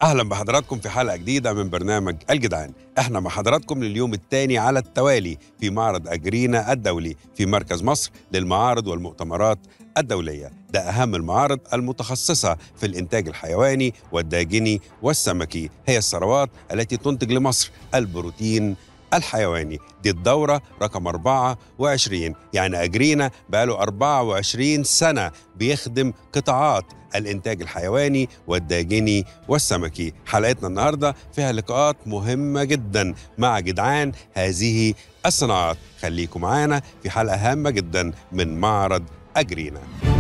اهلا بحضراتكم في حلقه جديده من برنامج الجدعان احنا مع حضراتكم لليوم الثاني على التوالي في معرض اجرينا الدولي في مركز مصر للمعارض والمؤتمرات الدوليه ده اهم المعارض المتخصصه في الانتاج الحيواني والداجني والسمكي هي الثروات التي تنتج لمصر البروتين الحيواني دي الدورة رقم 24 يعني أجرينا بقاله 24 سنة بيخدم قطاعات الإنتاج الحيواني والداجني والسمكي حلقتنا النهاردة فيها لقاءات مهمة جدا مع جدعان هذه الصناعات خليكم معانا في حلقة هامة جدا من معرض أجرينا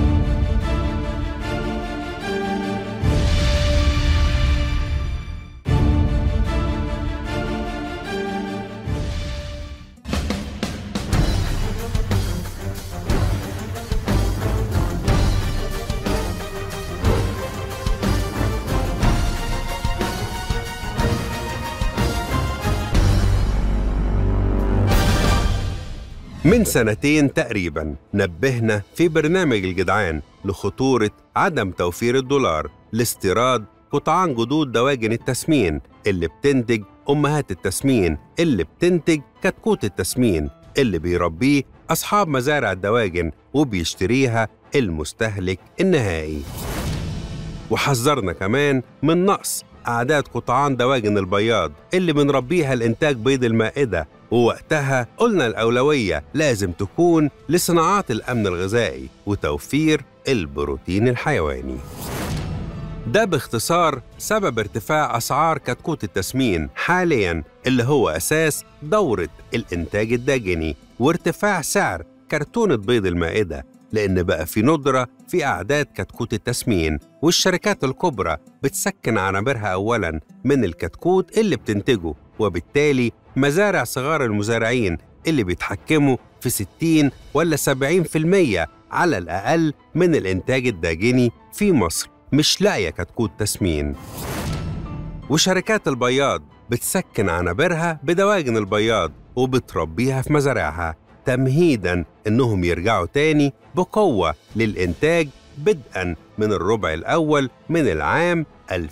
من سنتين تقريبا نبهنا في برنامج الجدعان لخطورة عدم توفير الدولار لاستيراد قطعان جدود دواجن التسمين اللي بتنتج أمهات التسمين اللي بتنتج كتكوت التسمين اللي بيربيه أصحاب مزارع الدواجن وبيشتريها المستهلك النهائي وحذرنا كمان من نقص أعداد قطعان دواجن البياض اللي بنربيها لإنتاج بيض المائدة ووقتها قلنا الأولوية لازم تكون لصناعات الأمن الغذائي وتوفير البروتين الحيواني ده باختصار سبب ارتفاع أسعار كتكوت التسمين حالياً اللي هو أساس دورة الإنتاج الداجني وارتفاع سعر كرتونة بيض المائدة لأن بقى في ندرة في أعداد كتكوت التسمين والشركات الكبرى بتسكن عنابرها أولاً من الكتكوت اللي بتنتجه وبالتالي مزارع صغار المزارعين اللي بيتحكموا في 60 ولا 70% على الأقل من الإنتاج الداجني في مصر مش لاقية كتكوت تسمين وشركات البياض بتسكن عنابرها بدواجن البياض وبتربيها في مزارعها تمهيداً إنهم يرجعوا تاني بقوة للإنتاج بدءاً من الربع الأول من العام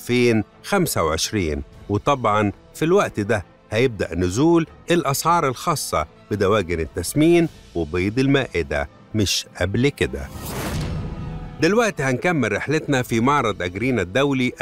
2025 وطبعاً في الوقت ده هيبدأ نزول الأسعار الخاصة بدواجن التسمين وبيض المائدة مش قبل كده دلوقتي هنكمل رحلتنا في معرض أجرينا الدولي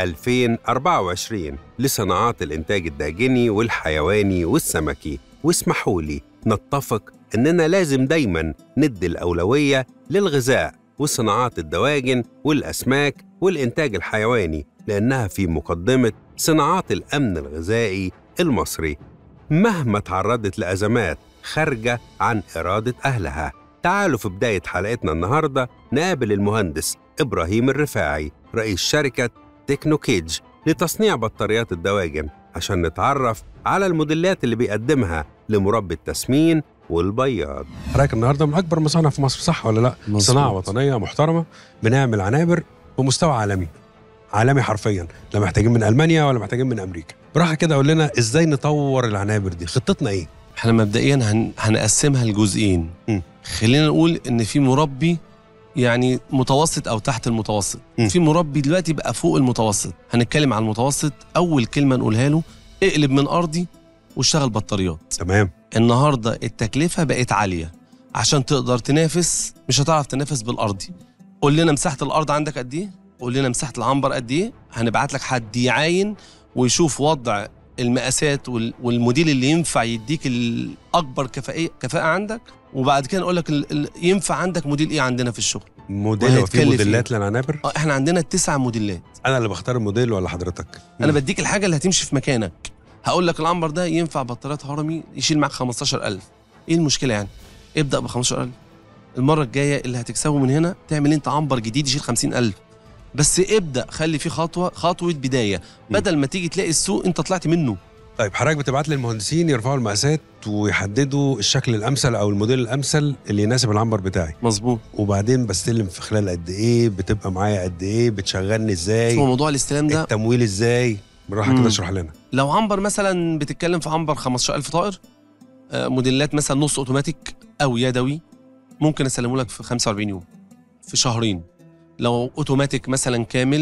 2024 لصناعات الإنتاج الداجني والحيواني والسمكي واسمحوا لي نتفق إننا لازم دايما ندي الأولوية للغذاء وصناعات الدواجن والأسماك والإنتاج الحيواني لأنها في مقدمة صناعات الأمن الغذائي المصري مهما تعرضت لأزمات خارجة عن إرادة أهلها تعالوا في بداية حلقتنا النهاردة نقابل المهندس إبراهيم الرفاعي رئيس شركة تكنوكيج لتصنيع بطاريات الدواجن عشان نتعرف على الموديلات اللي بيقدمها لمربي التسمين والبياض حضرتك النهارده من اكبر مصانع في مصر صح ولا لا مظبوط. صناعه وطنيه محترمه بنعمل عنابر بمستوى عالمي عالمي حرفيا لا محتاجين من المانيا ولا محتاجين من امريكا براحه كده قول لنا ازاي نطور العنابر دي خطتنا ايه احنا مبدئيا هن... هنقسمها لجزئين م. خلينا نقول ان في مربي يعني متوسط او تحت المتوسط م. في مربي دلوقتي بقى فوق المتوسط هنتكلم عن المتوسط اول كلمه نقولها له اقلب من ارضي واشتغل بطاريات تمام النهارده التكلفه بقت عاليه عشان تقدر تنافس مش هتعرف تنافس بالارضي قول لنا مساحه الارض عندك قد ايه قول لنا مساحه العنبر قد ايه هنبعت لك حد يعاين ويشوف وضع المقاسات وال- والموديل اللي ينفع يديك الاكبر كفاءه كفاءه عندك وبعد كده نقول لك ال- ال- ينفع عندك موديل ايه عندنا في الشغل موديل هو في وهيتكلف موديلات للعنابر اه احنا عندنا تسع موديلات انا اللي بختار الموديل ولا حضرتك انا مم. بديك الحاجه اللي هتمشي في مكانك هقول لك العنبر ده ينفع بطاريات هرمي يشيل معاك 15000 ايه المشكله يعني ابدا ب 15000 المره الجايه اللي هتكسبه من هنا تعمل انت عنبر جديد يشيل 50000 بس ابدا خلي فيه خطوه خطوه بدايه بدل ما تيجي تلاقي السوق انت طلعت منه طيب حضرتك بتبعت للمهندسين يرفعوا المقاسات ويحددوا الشكل الامثل او الموديل الامثل اللي يناسب العنبر بتاعي مظبوط وبعدين بستلم في خلال قد ايه بتبقى معايا قد ايه بتشغلني هو ازاي موضوع الاستلام ده التمويل ازاي بالراحه مم. كده اشرح لنا لو عنبر مثلا بتتكلم في عنبر 15000 طائر آه، موديلات مثلا نص اوتوماتيك او يدوي ممكن اسلمه لك في 45 يوم في شهرين لو اوتوماتيك مثلا كامل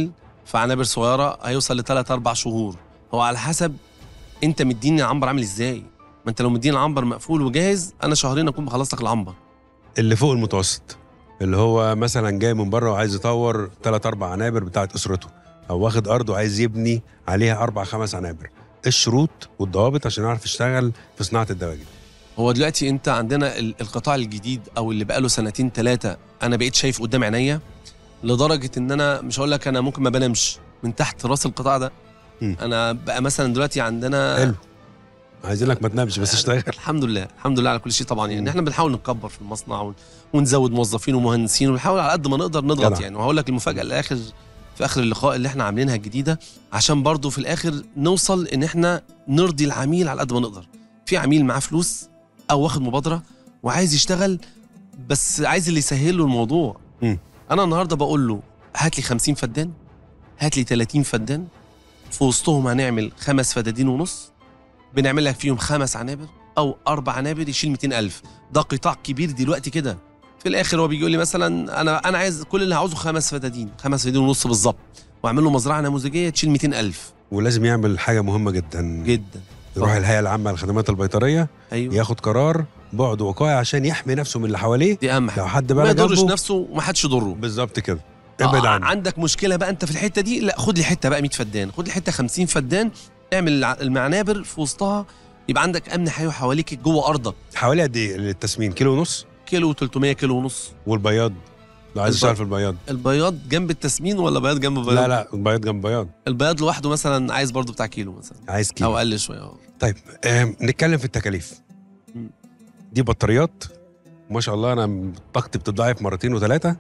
في عنابر صغيره هيوصل لثلاث اربع شهور هو على حسب انت مديني العنبر عامل ازاي ما انت لو مديني العنبر مقفول وجاهز انا شهرين اكون بخلص لك العنبر اللي فوق المتوسط اللي هو مثلا جاي من بره وعايز يطور ثلاث اربع عنابر بتاعت اسرته او واخد ارض وعايز يبني عليها اربع خمس عنابر إيه الشروط والضوابط عشان يعرف يشتغل في صناعه الدواجن هو دلوقتي انت عندنا ال- القطاع الجديد او اللي بقاله سنتين ثلاثه انا بقيت شايف قدام عينيا لدرجه ان انا مش هقول لك انا ممكن ما بنامش من تحت راس القطاع ده مم. انا بقى مثلا دلوقتي عندنا حلو عايزين لك ما تنامش بس اشتغل الحمد لله الحمد لله على كل شيء طبعا مم. يعني احنا بنحاول نكبر في المصنع ون- ونزود موظفين ومهندسين ونحاول على قد ما نقدر نضغط جدع. يعني وهقول لك المفاجاه الاخر في اخر اللقاء اللي احنا عاملينها الجديده عشان برضو في الاخر نوصل ان احنا نرضي العميل على قد ما نقدر في عميل معاه فلوس او واخد مبادره وعايز يشتغل بس عايز اللي يسهل له الموضوع مم. انا النهارده بقول له هات لي 50 فدان هات لي 30 فدان في وسطهم هنعمل خمس فدادين ونص بنعمل لك فيهم خمس عنابر او اربع عنابر يشيل 200000 ده قطاع كبير دلوقتي كده في الاخر هو بيجي يقول لي مثلا انا انا عايز كل اللي عاوزه خمس فدادين خمس فدادين ونص بالظبط واعمل له مزرعه نموذجيه تشيل 200000 ولازم يعمل حاجه مهمه جدا جدا يروح طبعا. الهيئه العامه للخدمات البيطريه ايوه ياخد قرار بعد وقائي عشان يحمي نفسه من اللي حواليه دي اهم لو حاجه حد ما بقى يضرش جنبه نفسه وما حدش يضره بالظبط كده ابعد آه، عنه عندك مشكله بقى انت في الحته دي لا خد لي حته بقى 100 فدان خد لي حته 50 فدان اعمل الع- المعنابر في وسطها يبقى عندك امن حيوي حواليك جوه ارضك حوالي قد ايه التسمين كيلو ونص كيلو 300 كيلو ونص والبياض لو عايز الب- يشتغل في البياض البياض جنب التسمين ولا بياض جنب بياض لا لا البياض جنب بياض البياض لوحده مثلا عايز برضو بتاع كيلو مثلا عايز كيلو او اقل شويه اه طيب آم، نتكلم في التكاليف مم. دي بطاريات ما شاء الله انا طاقتي بتضاعف مرتين وثلاثه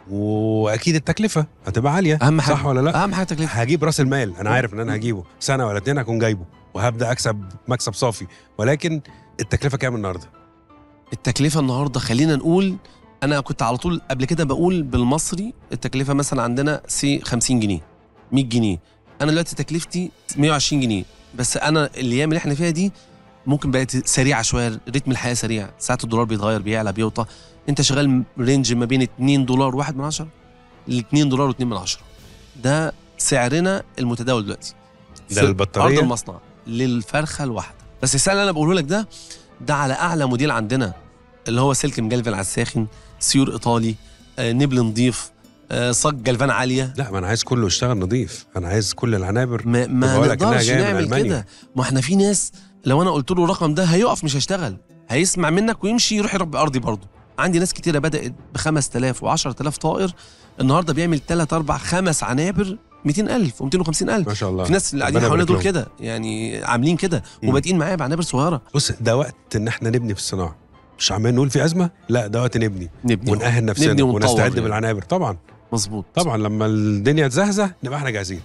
واكيد التكلفه هتبقى عاليه اهم حاجه صح ولا لا اهم حاجه تكلفه هجيب راس المال انا عارف ان انا هجيبه سنه ولا اتنين هكون جايبه وهبدا اكسب مكسب صافي ولكن التكلفه كام النهارده التكلفه النهارده خلينا نقول انا كنت على طول قبل كده بقول بالمصري التكلفه مثلا عندنا سي 50 جنيه 100 جنيه انا دلوقتي تكلفتي 120 جنيه بس انا الايام اللي احنا فيها دي ممكن بقت سريعه شويه رتم الحياه سريع ساعات الدولار بيتغير بيعلى بيوطى انت شغال رينج ما بين 2 دولار و1 من عشرة ل 2 دولار و2 من عشرة ده سعرنا المتداول دلوقتي ده في البطارية؟ ارض المصنع للفرخه الواحده بس السعر اللي انا بقوله لك ده ده على اعلى موديل عندنا اللي هو سلك مجلفن على الساخن سيور ايطالي آه، نبل نضيف آه، صاج جلفان عاليه لا ما انا عايز كله يشتغل نظيف انا عايز كل العنابر ما, ما بقول لك إنها نقدرش جاية من نعمل ألمانيا. كده ما احنا في ناس لو انا قلت له الرقم ده هيقف مش هيشتغل هيسمع منك ويمشي يروح يربي ارضي برضه عندي ناس كتيره بدات ب 5000 و10000 طائر النهارده بيعمل 3 4 5 عنابر 200000 و250000 ما شاء الله في ناس اللي قاعدين ربنا حوالينا دول يبارك كده يعني عاملين كده مم. وبادئين معايا بعنابر صغيره بص ده وقت ان احنا نبني في الصناعه مش عمال نقول في ازمه لا ده وقت نبني نبني ونأهل نفسنا نبني ونطور ونستعد يعني. بالعنابر طبعا مظبوط طبعا لما الدنيا تزهزه نبقى احنا جاهزين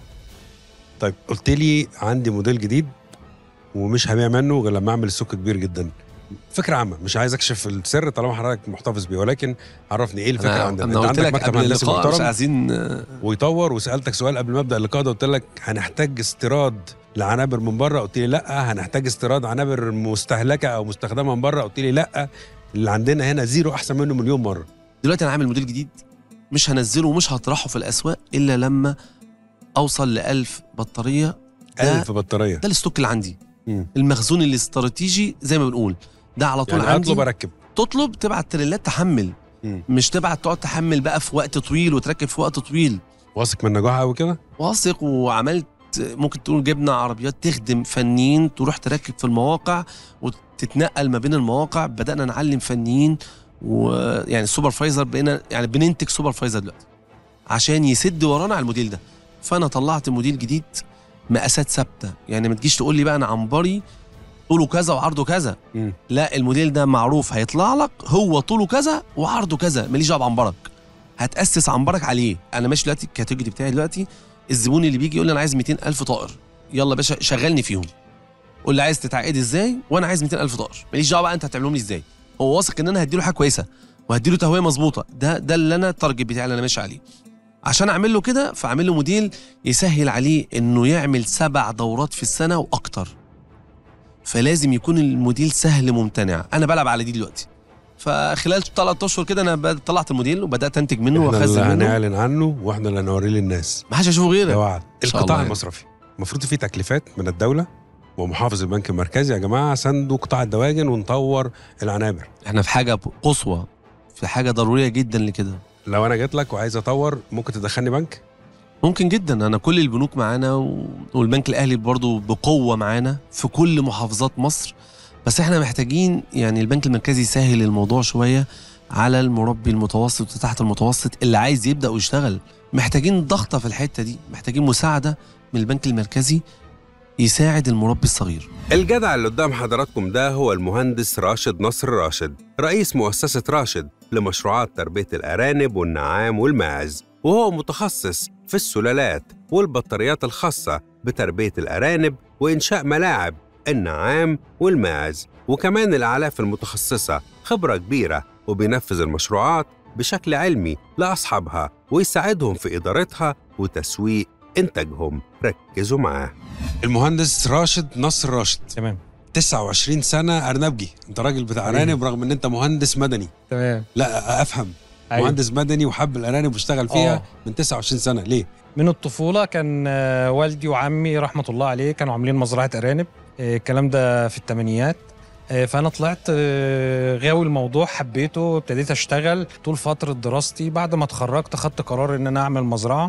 طيب قلت لي عندي موديل جديد ومش هبيع منه غير لما اعمل السوق كبير جدا فكره عامه مش عايز اكشف السر طالما حضرتك محتفظ بيه ولكن عرفني ايه الفكره انا, عندنا أنا انت قلت عندك لك مكتب قبل هندسي اللقاء مش محترم عايزين آه، ويطور وسالتك سؤال قبل ما ابدا اللقاء ده قلت لك هنحتاج استيراد لعنابر من بره قلت لي لا هنحتاج استيراد عنابر مستهلكه او مستخدمه من بره قلت لي لا اللي عندنا هنا زيرو احسن منه مليون مره دلوقتي انا عامل موديل جديد مش هنزله ومش هطرحه في الاسواق الا لما اوصل ل 1000 بطاريه ده, ألف بطاريه ده الستوك اللي عندي مم. المخزون الاستراتيجي زي ما بنقول ده على طول يعني عندي اطلب اركب تطلب تبعت تريلات تحمل مم. مش تبعت تقعد تحمل بقى في وقت طويل وتركب في وقت طويل واثق من نجاحها قوي كده واثق وعملت ممكن تقول جبنا عربيات تخدم فنيين تروح تركب في المواقع وتتنقل ما بين المواقع بدأنا نعلم فنيين ويعني السوبرفايزر بقينا يعني بننتج سوبرفايزر دلوقتي عشان يسد ورانا على الموديل ده فانا طلعت موديل جديد مقاسات ثابته يعني ما تجيش تقول لي بقى انا عنبري طوله كذا وعرضه كذا مم. لا الموديل ده معروف هيطلع لك هو طوله كذا وعرضه كذا ماليش دعوه بعنبرك هتاسس عنبرك عليه انا ماشي دلوقتي الكاتيجوري بتاعي دلوقتي الزبون اللي بيجي يقول لي انا عايز 200 الف طائر يلا يا باشا شغلني فيهم قول لي عايز تتعقد ازاي وانا عايز 200 الف طائر ماليش دعوه بقى انت هتعملهم لي ازاي هو واثق ان انا هديله حاجه كويسه وهديله تهويه مظبوطه ده ده اللي انا التارجت بتاعي اللي انا ماشي عليه عشان اعمل له كده فاعمل له موديل يسهل عليه انه يعمل سبع دورات في السنه واكتر فلازم يكون الموديل سهل ممتنع انا بلعب على دي دلوقتي فخلال ثلاث اشهر كده انا بد- طلعت الموديل وبدات انتج منه احنا اللي واخزن منه هنعلن عنه واحنا اللي هنوريه للناس ما حدش هيشوفه ده غيرك وعد إن شاء القطاع الله. المصرفي المفروض في تكليفات من الدوله ومحافظ البنك المركزي يا جماعه ساندوا قطاع الدواجن ونطور العنابر احنا في حاجه قصوى في حاجه ضروريه جدا لكده لو انا جيت لك وعايز اطور ممكن تدخلني بنك ممكن جدا انا كل البنوك معانا و... والبنك الاهلي برضو بقوه معانا في كل محافظات مصر بس احنا محتاجين يعني البنك المركزي يسهل الموضوع شويه على المربي المتوسط وتحت المتوسط اللي عايز يبدا ويشتغل محتاجين ضغطه في الحته دي محتاجين مساعده من البنك المركزي يساعد المربي الصغير الجدع اللي قدام حضراتكم ده هو المهندس راشد نصر راشد رئيس مؤسسة راشد لمشروعات تربية الأرانب والنعام والماعز وهو متخصص في السلالات والبطاريات الخاصة بتربية الأرانب وإنشاء ملاعب النعام والماعز وكمان الأعلاف المتخصصة خبرة كبيرة وبينفذ المشروعات بشكل علمي لأصحابها ويساعدهم في إدارتها وتسويق إنتاجهم ركزوا معاه المهندس راشد نصر راشد تمام 29 سنه ارنبجي انت راجل بتاع حبيبي. ارانب رغم ان انت مهندس مدني تمام لا افهم أيوة. مهندس مدني وحب الارانب واشتغل فيها آه. من 29 سنه ليه من الطفوله كان آه، والدي وعمي رحمه الله عليه كانوا عاملين مزرعه ارانب آه، الكلام ده في الثمانينات فانا طلعت آه، غاوي الموضوع حبيته ابتديت اشتغل طول فتره دراستي بعد ما اتخرجت خدت قرار ان انا اعمل مزرعه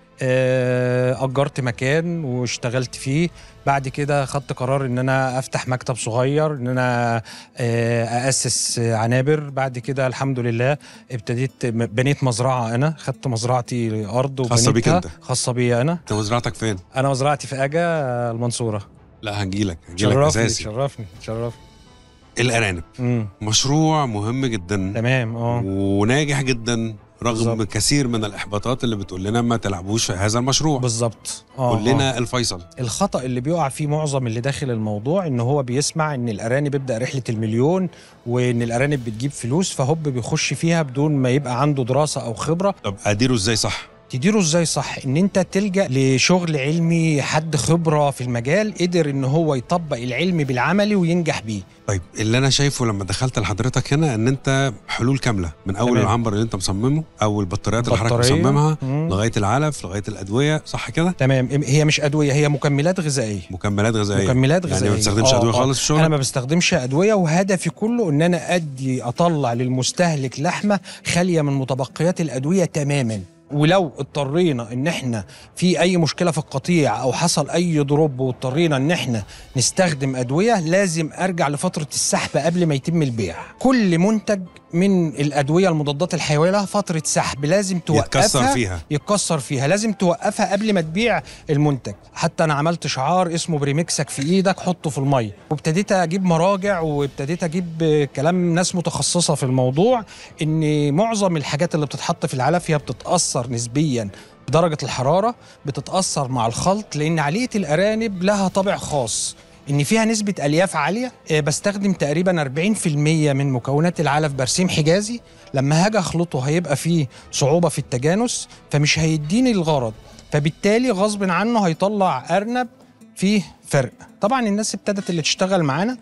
آه، اجرت مكان واشتغلت فيه بعد كده خدت قرار ان انا افتح مكتب صغير ان انا آه، اسس عنابر بعد كده الحمد لله ابتديت م- بنيت مزرعه انا خدت مزرعتي ارض خاصة بيك وبنيتها أنت. خاصه بيا انا انت مزرعتك فين انا مزرعتي في اجا آه، المنصوره لا هنجيلك هنجيلك شرفني اساسي شرفني شرفني الارانب امم مشروع مهم جدا تمام اه وناجح جدا رغم بالظبط. كثير من الاحباطات اللي بتقول لنا ما تلعبوش في هذا المشروع بالظبط اه قول لنا الفيصل الخطأ اللي بيقع فيه معظم اللي داخل الموضوع ان هو بيسمع ان الارانب يبدا رحله المليون وان الارانب بتجيب فلوس فهوب بيخش فيها بدون ما يبقى عنده دراسه او خبره طب اديره ازاي صح تديره ازاي صح ان انت تلجا لشغل علمي حد خبره في المجال قدر ان هو يطبق العلم بالعملي وينجح بيه طيب اللي انا شايفه لما دخلت لحضرتك هنا ان انت حلول كامله من اول تمام. العنبر اللي انت مصممه او البطاريات اللي حضرتك بطارية. مصممها مم. لغايه العلف لغايه الادويه صح كده تمام هي مش ادويه هي مكملات غذائيه مكملات غذائيه مكملات غذائيه يعني ما بتستخدمش آه، ادويه آه. خالص في انا الشغل ما بستخدمش ادويه وهدفي كله ان انا ادي اطلع للمستهلك لحمه خاليه من متبقيات الادويه تماما ولو اضطرينا ان احنا في اي مشكله في القطيع او حصل اي دروب واضطرينا ان احنا نستخدم ادويه لازم ارجع لفتره السحب قبل ما يتم البيع كل منتج من الادويه المضادات الحيويه لها فتره سحب لازم توقفها يتكسر فيها يتكسر فيها لازم توقفها قبل ما تبيع المنتج حتى انا عملت شعار اسمه بريمكسك في ايدك حطه في الميه وابتديت اجيب مراجع وابتديت اجيب كلام ناس متخصصه في الموضوع ان معظم الحاجات اللي بتتحط في العلف هي بتتاثر نسبيا بدرجه الحراره بتتاثر مع الخلط لان عاليه الارانب لها طابع خاص ان فيها نسبه الياف عاليه آه، بستخدم تقريبا 40% من مكونات العلف برسيم حجازي لما هاجي اخلطه هيبقى فيه صعوبه في التجانس فمش هيديني الغرض فبالتالي غصب عنه هيطلع ارنب فيه فرق طبعا الناس ابتدت اللي تشتغل معانا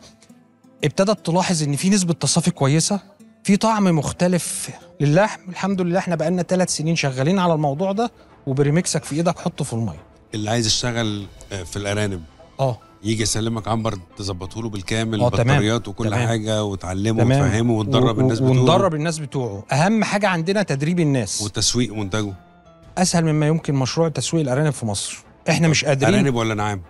ابتدت تلاحظ ان في نسبه تصافي كويسه في طعم مختلف للحم الحمد لله احنا بقالنا ثلاث سنين شغالين على الموضوع ده وبريمكسك في ايدك حطه في الميه اللي عايز يشتغل آه، في الارانب اه يجي يسلمك عنبر تظبطه له بالكامل آه، تمام. بطاريات وكل تمام. حاجه وتعلمه تمام. وتفهمه وتدرب و- الناس و- بتوعه وندرب الناس بتوعه اهم حاجه عندنا تدريب الناس وتسويق منتجه اسهل مما يمكن مشروع تسويق الارانب في مصر احنا مش قادرين ارانب ولا نعام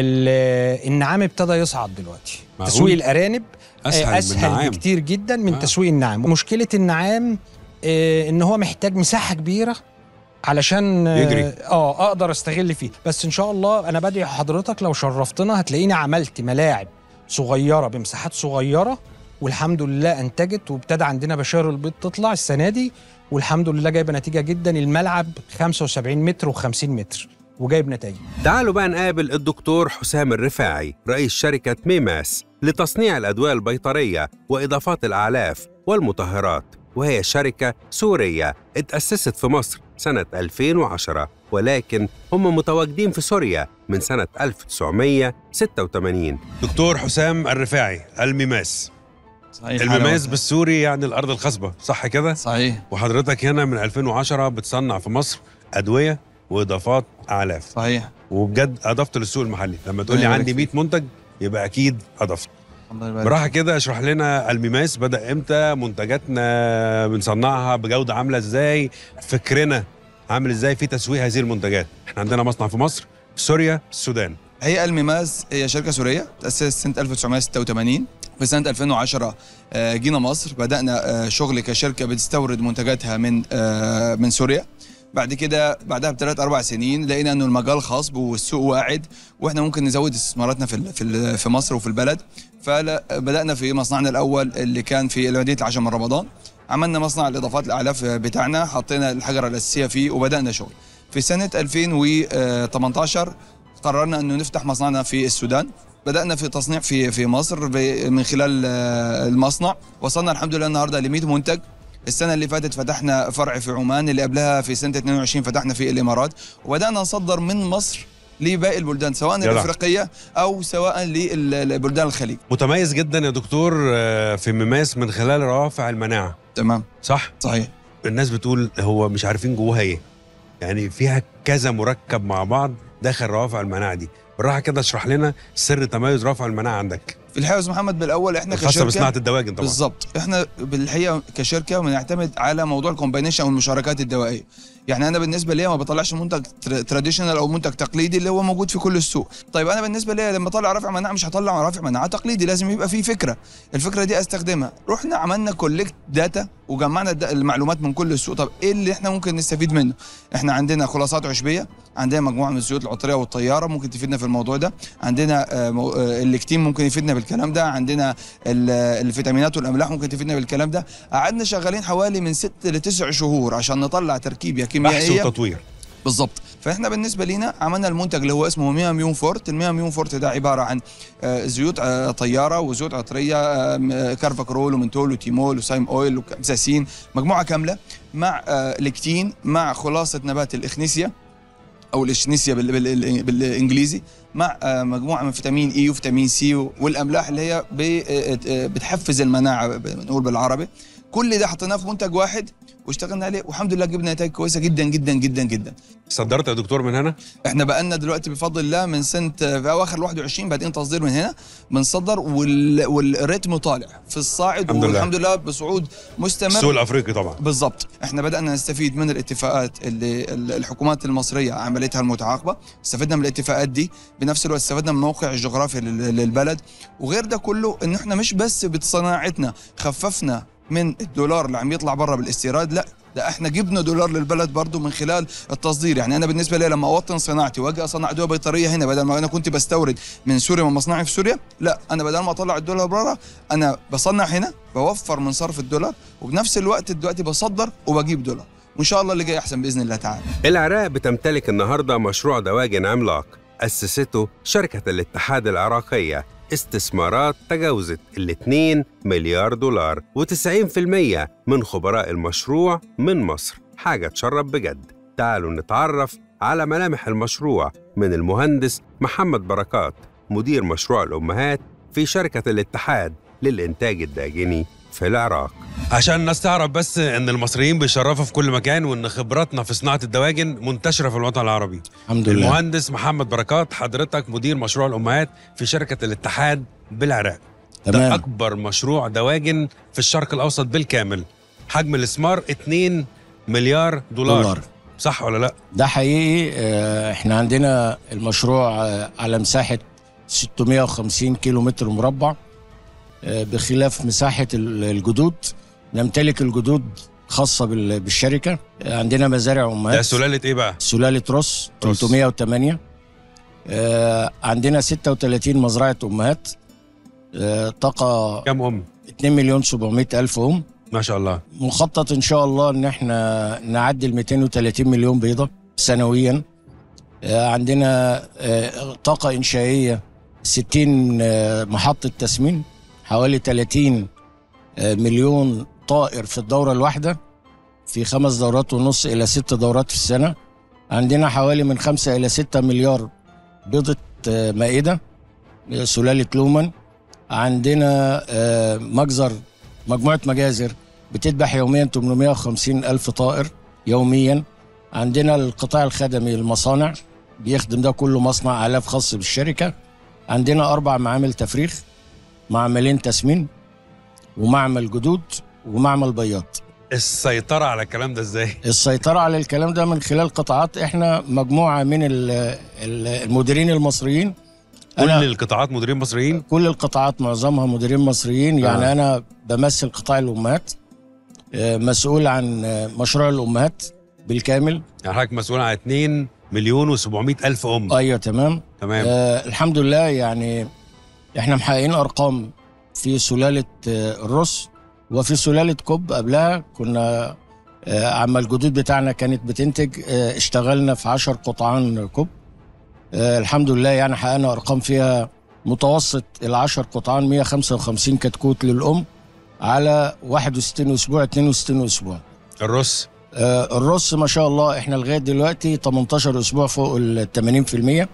ال- النعام ابتدى يصعد دلوقتي معقول؟ تسويق الارانب اسهل, اسهل, من أسهل النعام بكتير جدا من آه. آه. تسويق النعام مشكله النعام آه، ان هو محتاج مساحه كبيره علشان آه، يجري. اه اقدر استغل فيه بس ان شاء الله انا بدعي حضرتك لو شرفتنا هتلاقيني عملت ملاعب صغيره بمساحات صغيره والحمد لله انتجت وابتدى عندنا بشائر البيض تطلع السنه دي والحمد لله جايبه نتيجه جدا الملعب 75 متر و50 متر وجايب نتائج تعالوا بقى نقابل الدكتور حسام الرفاعي رئيس شركة ميماس لتصنيع الأدوية البيطرية وإضافات الأعلاف والمطهرات وهي شركة سورية اتأسست في مصر سنة 2010 ولكن هم متواجدين في سوريا من سنة 1986 دكتور حسام الرفاعي الميماس صحيح المميز حلاوة. بالسوري يعني الارض الخصبه صح كده صحيح وحضرتك هنا من 2010 بتصنع في مصر ادويه واضافات اعلاف صحيح وبجد اضفت للسوق المحلي لما تقول لي الله عندي يبارك 100 منتج يبقى اكيد اضفت الله يبارك براحه كده اشرح لنا الميماس بدا امتى منتجاتنا بنصنعها بجوده عامله ازاي فكرنا عامل ازاي في تسويق هذه المنتجات احنا عندنا مصنع في مصر في سوريا في السودان هي الميماز هي شركة سورية تأسست سنة 1986 في سنة 2010 آه، جينا مصر بدأنا آه، شغل كشركة بتستورد منتجاتها من آه، من سوريا بعد كده بعدها بثلاث اربع سنين لقينا انه المجال خصب والسوق واعد واحنا ممكن نزود استثماراتنا في ال- في ال- في مصر وفي البلد فبدانا في مصنعنا الاول اللي كان في مدينه العاشر من رمضان عملنا مصنع الاضافات الاعلاف بتاعنا حطينا الحجره الاساسيه فيه وبدانا شغل في سنه 2018 قررنا انه نفتح مصنعنا في السودان بدأنا في تصنيع في في مصر ب- من خلال آه، المصنع وصلنا الحمد لله النهارده ل 100 منتج السنة اللي فاتت فتحنا فرع في عمان اللي قبلها في سنة 22 فتحنا في الإمارات وبدأنا نصدر من مصر لباقي البلدان سواء جدع. الافريقيه او سواء للبلدان الخليج متميز جدا يا دكتور آه، في ميماس من خلال روافع المناعه تمام صح صحيح الناس بتقول هو مش عارفين جواها ايه يعني فيها كذا مركب مع بعض داخل روافع المناعه دي بالراحه كده اشرح لنا سر تميز روافع المناعه عندك في الحقيقه يا استاذ محمد بالاول احنا خاصه كشركه بصناعه الدواجن طبعا بالظبط احنا بالحقيقه كشركه بنعتمد على موضوع الكومباينيشن او المشاركات الدوائيه يعني انا بالنسبه ليا ما بطلعش منتج تراديشنال او منتج تقليدي اللي هو موجود في كل السوق طيب انا بالنسبه ليا لما اطلع رافع مناعه مش هطلع رافع مناعه تقليدي لازم يبقى فيه فكره الفكره دي استخدمها رحنا عملنا كولكت داتا وجمعنا الد- المعلومات من كل السوق طب ايه اللي احنا ممكن نستفيد منه احنا عندنا خلاصات عشبيه عندنا مجموعه من الزيوت العطريه والطياره ممكن تفيدنا في الموضوع ده عندنا آه، مو- آه، الليكتين ممكن يفيدنا بالكلام ده عندنا ال- الفيتامينات والاملاح ممكن تفيدنا بالكلام ده قعدنا شغالين حوالي من ست لتسع شهور عشان نطلع تركيبه بحث كيميائيه وتطوير بالظبط فاحنا بالنسبه لينا عملنا المنتج اللي هو اسمه ميا ميون فورت الميا ميون فورت ده عباره عن آه، زيوت آه، طياره وزيوت عطريه آه، م- آه، كارفاكرول ومنتول وتيمول وسايم اويل وكابساسين مجموعه كامله مع آه، ليكتين مع خلاصه نبات الاخنيسيا او الاشنيسيا بال- بال- بالانجليزي مع آه، مجموعه من فيتامين اي وفيتامين سي والاملاح اللي هي ب- آه، آه، بتحفز المناعه بنقول بالعربي كل ده حطيناه في منتج واحد واشتغلنا عليه والحمد لله جبنا نتائج كويسه جدا جدا جدا جدا صدرت يا دكتور من هنا احنا بقالنا دلوقتي بفضل الله من سنه في اواخر 21 بادئين تصدير من هنا بنصدر وال... والريتم طالع في الصاعد الحمد لله. والحمد لله بصعود مستمر السوق الافريقي طبعا بالضبط احنا بدانا نستفيد من الاتفاقات اللي ال- الحكومات المصريه عملتها المتعاقبه استفدنا من الاتفاقات دي بنفس الوقت استفدنا من الموقع الجغرافي لل- للبلد وغير ده كله ان احنا مش بس بصناعتنا خففنا من الدولار اللي عم يطلع بره بالاستيراد لا ده احنا جبنا دولار للبلد برضه من خلال التصدير يعني انا بالنسبه لي لما اوطن صناعتي واجي اصنع ادويه بيطريه هنا بدل ما انا كنت بستورد من سوريا من مصنعي في سوريا لا انا بدل ما اطلع الدولار بره انا بصنع هنا بوفر من صرف الدولار وبنفس الوقت دلوقتي بصدر وبجيب دولار وان شاء الله اللي جاي احسن باذن الله تعالى العراق بتمتلك النهاردة مشروع دواجن عملاق أسسته شركة الاتحاد العراقية استثمارات تجاوزت ال 2 مليار دولار و90% من خبراء المشروع من مصر حاجة تشرف بجد تعالوا نتعرف على ملامح المشروع من المهندس محمد بركات مدير مشروع الأمهات في شركة الاتحاد للإنتاج الداجني في العراق عشان الناس تعرف بس ان المصريين بيشرفوا في كل مكان وان خبراتنا في صناعه الدواجن منتشره في الوطن العربي الحمد لله المهندس محمد بركات حضرتك مدير مشروع الامهات في شركه الاتحاد بالعراق ده تمام اكبر مشروع دواجن في الشرق الاوسط بالكامل حجم الاستثمار 2 مليار دولار, دولار صح ولا لا ده حقيقي آه، احنا عندنا المشروع آه، على مساحة 650 كيلو متر مربع آه، بخلاف مساحة ال- الجدود نمتلك الجدود خاصة بال- بالشركة آه، عندنا مزارع ده أمهات سلاله ايه بقى سلالة روس روس. 308 آه، عندنا 36 مزرعة أمهات آه، طاقة كام ام 2 مليون 700 ألف أم ما شاء الله مخطط ان شاء الله ان احنا نعدي ال 230 مليون بيضه سنويا آه، عندنا آه، طاقه انشائيه 60 آه، محطه تسمين حوالي 30 آه، مليون طائر في الدوره الواحده في خمس دورات ونص الى ست دورات في السنه عندنا حوالي من خمسة الى ستة مليار بيضه آه، مائده آه، سلاله لومن عندنا آه، مجزر مجموعه مجازر بتذبح يوميا 850 الف طائر يوميا عندنا القطاع الخدمي المصانع بيخدم ده كله مصنع الاف خاص بالشركه عندنا اربع معامل تفريخ معملين تسمين ومعمل جدود ومعمل بياض السيطره على الكلام ده ازاي السيطرة على الكلام ده من خلال قطاعات احنا مجموعة من ال- ال- المديرين المصريين كل أنا القطاعات مديرين مصريين كل القطاعات معظمها مديرين مصريين يعني آه. أنا بمثل قطاع الأمهات آه، مسؤول عن آه، مشروع الأمهات بالكامل يعني حضرتك مسؤول عن 2 مليون و700 الف ام أيوة تمام تمام آه الحمد لله يعني احنا محققين أرقام في سلالة آه الرز وفي سلالة كوب قبلها كنا آه عما الجدود بتاعنا كانت بتنتج آه اشتغلنا في 10 قطعان كوب آه الحمد لله يعني حققنا أرقام فيها متوسط العشر قطعان 155 كتكوت للأم على 61 أسبوع 62 أسبوع الرز آه، الرص ما شاء الله احنا لغايه دلوقتي 18 اسبوع فوق ال 80%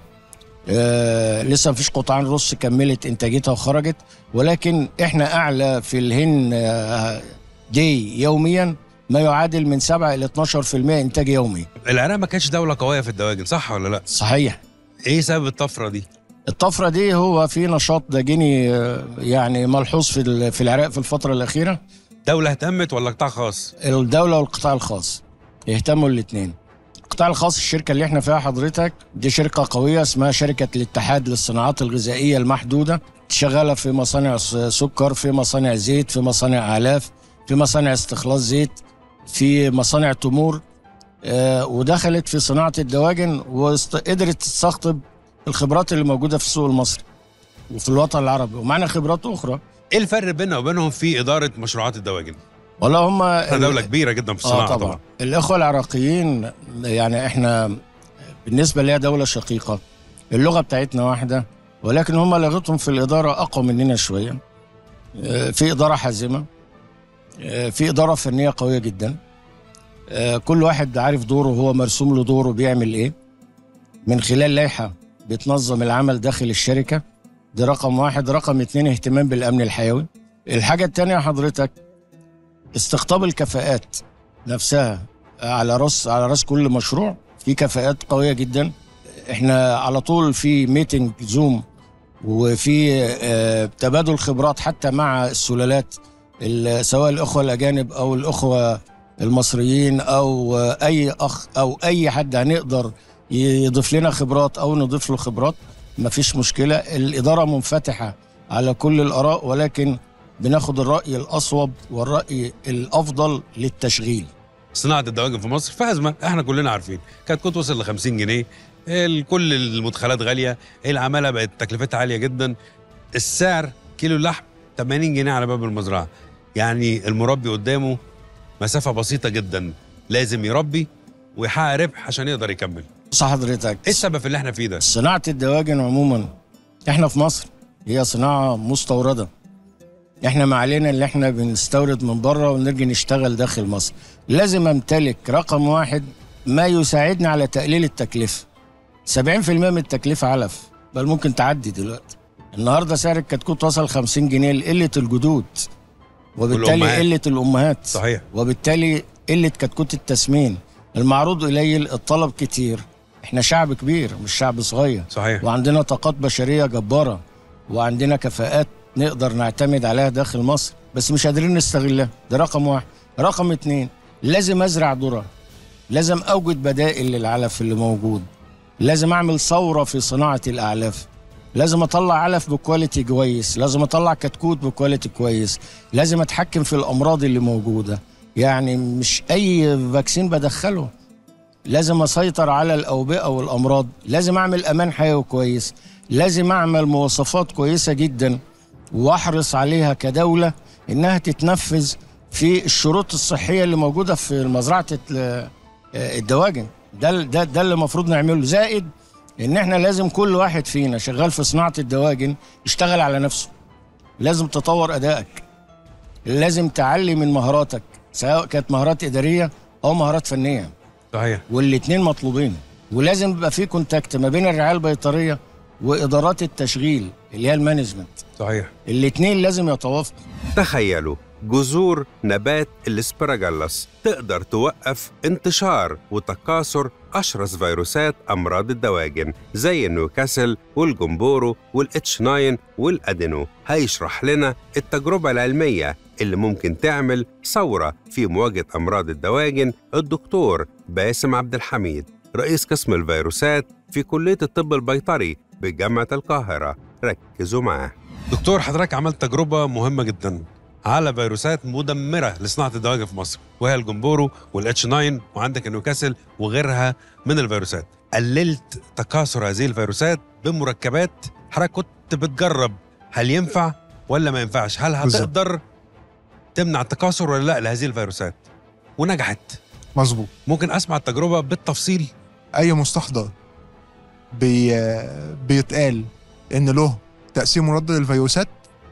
آه لسه مفيش قطعان رص كملت انتاجيتها وخرجت ولكن احنا اعلى في الهن آه دي يوميا ما يعادل من 7 الى 12% انتاج يومي العراق ما كانتش دوله قويه في الدواجن صح ولا لا صحيح ايه سبب الطفره دي الطفره دي هو في نشاط داجيني آه، يعني ملحوظ في ال- في العراق في الفتره الاخيره دوله اهتمت ولا قطاع خاص الدولة والقطاع الخاص يهتموا الاثنين القطاع الخاص الشركة اللي احنا فيها حضرتك دي شركة قوية اسمها شركة الاتحاد للصناعات الغذائية المحدودة شغالة في مصانع س- سكر في مصانع زيت في مصانع أعلاف في مصانع استخلاص زيت في مصانع تمور آه ودخلت في صناعة الدواجن وقدرت تستقطب الخبرات اللي موجودة في السوق المصري وفي الوطن العربي ومعنا خبرات أخرى ايه الفرق بيننا وبينهم في اداره مشروعات الدواجن والله هم احنا دوله كبيره جدا في الصناعه اه طبعا الاخوه العراقيين يعني احنا بالنسبه ليها دوله شقيقه اللغه بتاعتنا واحده ولكن هم لغتهم في الاداره اقوى مننا شويه آه، في اداره حازمه آه، في اداره فنيه قويه جدا آه، كل واحد عارف دوره هو مرسوم له دوره بيعمل ايه من خلال لائحه بتنظم العمل داخل الشركه ده رقم واحد رقم اتنين اهتمام بالامن الحيوي الحاجه التانيه حضرتك استقطاب الكفاءات نفسها على راس على راس كل مشروع في كفاءات قويه جدا احنا على طول في ميتنج زوم وفي آه، تبادل خبرات حتى مع السلالات ال- سواء الاخوه الاجانب او الاخوه المصريين او آه، اي اخ او اي حد هنقدر يضيف لنا خبرات او نضيف له خبرات مفيش مشكله الاداره منفتحه على كل الاراء ولكن بناخد الراي الاصوب والراي الافضل للتشغيل صناعه الدواجن في مصر في ازمه احنا كلنا عارفين كانت كنت وصل ل 50 جنيه ال- كل المدخلات غاليه العماله بقت تكلفتها عاليه جدا السعر كيلو اللحم 80 جنيه على باب المزرعه يعني المربي قدامه مسافه بسيطه جدا لازم يربي ويحقق ربح عشان يقدر يكمل صح حضرتك ايه السبب في اللي احنا فيه ده صناعه الدواجن عموما احنا في مصر هي صناعه مستورده احنا ما علينا اللي احنا بنستورد من بره ونرجع نشتغل داخل مصر لازم امتلك رقم واحد ما يساعدني على تقليل التكلفه 70% من التكلفه علف بل ممكن تعدي دلوقتي النهارده سعر الكتكوت وصل 50 جنيه لقله الجدود وبالتالي والأمهات. قله الامهات صحيح وبالتالي قله كتكوت التسمين المعروض قليل الطلب كتير احنا شعب كبير مش شعب صغير صحيح وعندنا طاقات بشريه جباره وعندنا كفاءات نقدر نعتمد عليها داخل مصر بس مش قادرين نستغلها ده رقم واحد رقم اتنين لازم ازرع ذره لازم اوجد بدائل للعلف اللي موجود لازم اعمل ثوره في صناعه الاعلاف لازم اطلع علف بكواليتي كويس لازم اطلع كتكوت بكواليتي كويس لازم اتحكم في الامراض اللي موجوده يعني مش اي فاكسين بدخله لازم اسيطر على الاوبئه والامراض لازم اعمل امان حيوي كويس لازم اعمل مواصفات كويسه جدا واحرص عليها كدوله انها تتنفذ في الشروط الصحيه اللي موجوده في مزرعه ال- الدواجن ده ده ده اللي المفروض نعمله زائد ان احنا لازم كل واحد فينا شغال في صناعه الدواجن يشتغل على نفسه لازم تطور ادائك لازم تعلي من مهاراتك سواء كانت مهارات اداريه او مهارات فنيه صحيح والاثنين مطلوبين ولازم يبقى في كونتاكت ما بين الرعايه البيطريه وادارات التشغيل اللي هي المانجمنت صحيح الاثنين لازم يتوافقوا تخيلوا جذور نبات الاسبراجلاس تقدر توقف انتشار وتكاثر أشرس فيروسات أمراض الدواجن زي النيوكاسل والجمبورو والاتش 9 والأدينو هيشرح لنا التجربة العلمية اللي ممكن تعمل ثورة في مواجهة أمراض الدواجن الدكتور باسم عبد الحميد رئيس قسم الفيروسات في كلية الطب البيطري بجامعة القاهرة ركزوا معاه دكتور حضرتك عملت تجربه مهمه جدا على فيروسات مدمره لصناعه الدواجن في مصر وهي الجمبورو والاتش 9 وعندك النيوكاسل وغيرها من الفيروسات قللت تكاثر هذه الفيروسات بمركبات حضرتك كنت بتجرب هل ينفع ولا ما ينفعش هل بالظبط. هتقدر تمنع التكاثر ولا لا لهذه الفيروسات ونجحت مظبوط ممكن اسمع التجربه بالتفصيل اي مستحضر بي بيتقال ان له تاثير مضاد للفيروسات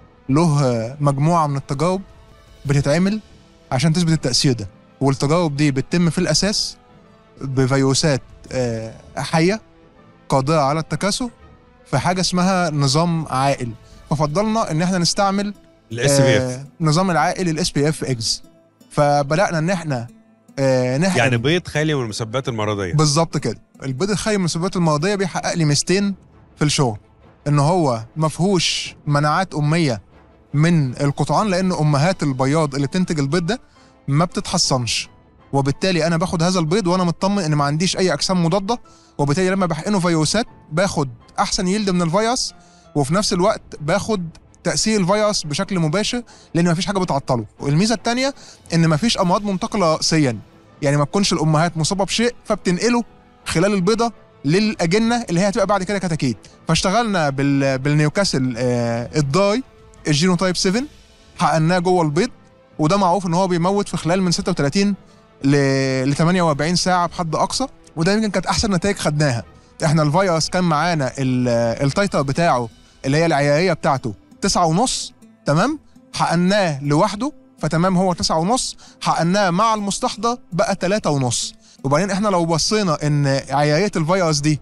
له مجموعه من التجارب بتتعمل عشان تثبت التاثير ده والتجارب دي بتتم في الاساس بفيروسات آه، حيه قادره على التكاثر في حاجه اسمها نظام عائل ففضلنا ان احنا نستعمل الاس بي اف آه، نظام العائل الاس بي اف اكس فبدانا ان احنا آه، نحقن يعني بيض خالي من المسببات المرضيه بالظبط كده البيض الخالي من المسببات المرضيه بيحقق لي ميزتين في الشغل ان هو ما فيهوش مناعات اميه من القطعان لان امهات البياض اللي بتنتج البيض ده ما بتتحصنش وبالتالي انا باخد هذا البيض وانا مطمن ان ما عنديش اي اجسام مضاده وبالتالي لما بحقنه فيروسات باخد احسن يلد من الفيروس وفي نفس الوقت باخد تاثير الفيروس بشكل مباشر لان ما فيش حاجه بتعطله والميزه الثانيه ان ما فيش امراض منتقله راسيا يعني ما تكونش الامهات مصابه بشيء فبتنقله خلال البيضه للاجنه اللي هي هتبقى بعد كده كتاكيت فاشتغلنا بال... بالنيوكاسل آه الداي الجينوتايب 7 حقناه جوه البيض وده معروف ان هو بيموت في خلال من 36 ل, ل 48 ساعه بحد اقصى وده يمكن كانت احسن نتائج خدناها احنا الفيروس كان معانا ال- التايتر بتاعه اللي هي العياريه بتاعته تسعة ونص تمام حقناه لوحده فتمام هو تسعة ونص حقناه مع المستحضر بقى تلاتة ونص وبعدين احنا لو بصينا ان عياريه الفيروس دي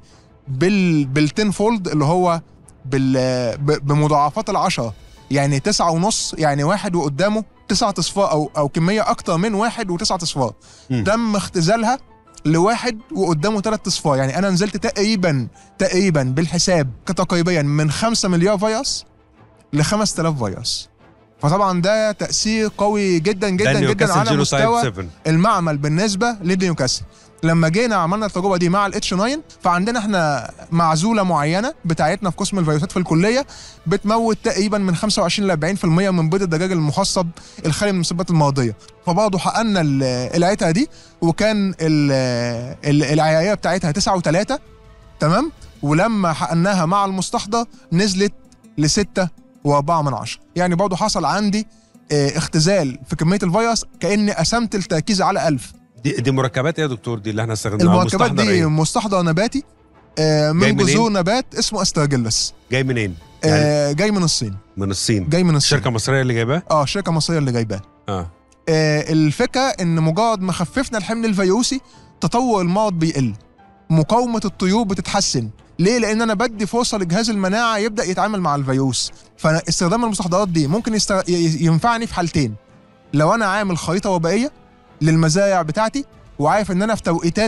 بال بالتين فولد اللي هو بال ب- بمضاعفات العشرة يعني تسعة ونص يعني واحد وقدامه تسعة اصفار او او كميه اكتر من واحد وتسعة اصفار مم. تم اختزالها لواحد وقدامه ثلاث اصفار يعني انا نزلت تقريبا تقريبا بالحساب تقريبا من 5 مليار فيروس ل 5000 فيروس فطبعا ده تاثير قوي جدا ده جدا جدا النيوكاسل على جينوتايب مستوى 7 المعمل بالنسبه لنيوكاسل لما جينا عملنا التجربه دي مع الاتش 9 فعندنا احنا معزوله معينه بتاعتنا في قسم الفيروسات في الكليه بتموت تقريبا من 25 ل 40% من بيض الدجاج المخصب الخالي من المسببات المرضيه فبرضه حققنا ال- العيتها دي وكان ال- ال- العياريه بتاعتها 9 و3 تمام ولما حققناها مع المستحضر نزلت ل 6 و4 من عشرة يعني برضه حصل عندي اه، اختزال في كميه الفيروس كاني قسمت التركيز على 1000 دي, دي مركبات ايه يا دكتور دي اللي احنا استخدمناها المركبات مستحضر دي إيه؟ مستحضر نباتي آه، جاي من منين؟ جذور نبات اسمه استراجيلس جاي منين؟ يعني آه، جاي من الصين من الصين جاي من الصين شركه مصريه اللي جايباه؟ اه شركه مصريه اللي جايباه اه آه، الفكره ان مجرد ما خففنا الحمل الفيروسي تطور المرض بيقل مقاومه الطيور بتتحسن ليه؟ لان انا بدي فرصه لجهاز المناعه يبدا يتعامل مع الفيروس فاستخدام المستحضرات دي ممكن يستغ... ي- ينفعني في حالتين لو انا عامل خريطه وبائيه للمزارع بتاعتي وعارف ان انا في توقيتات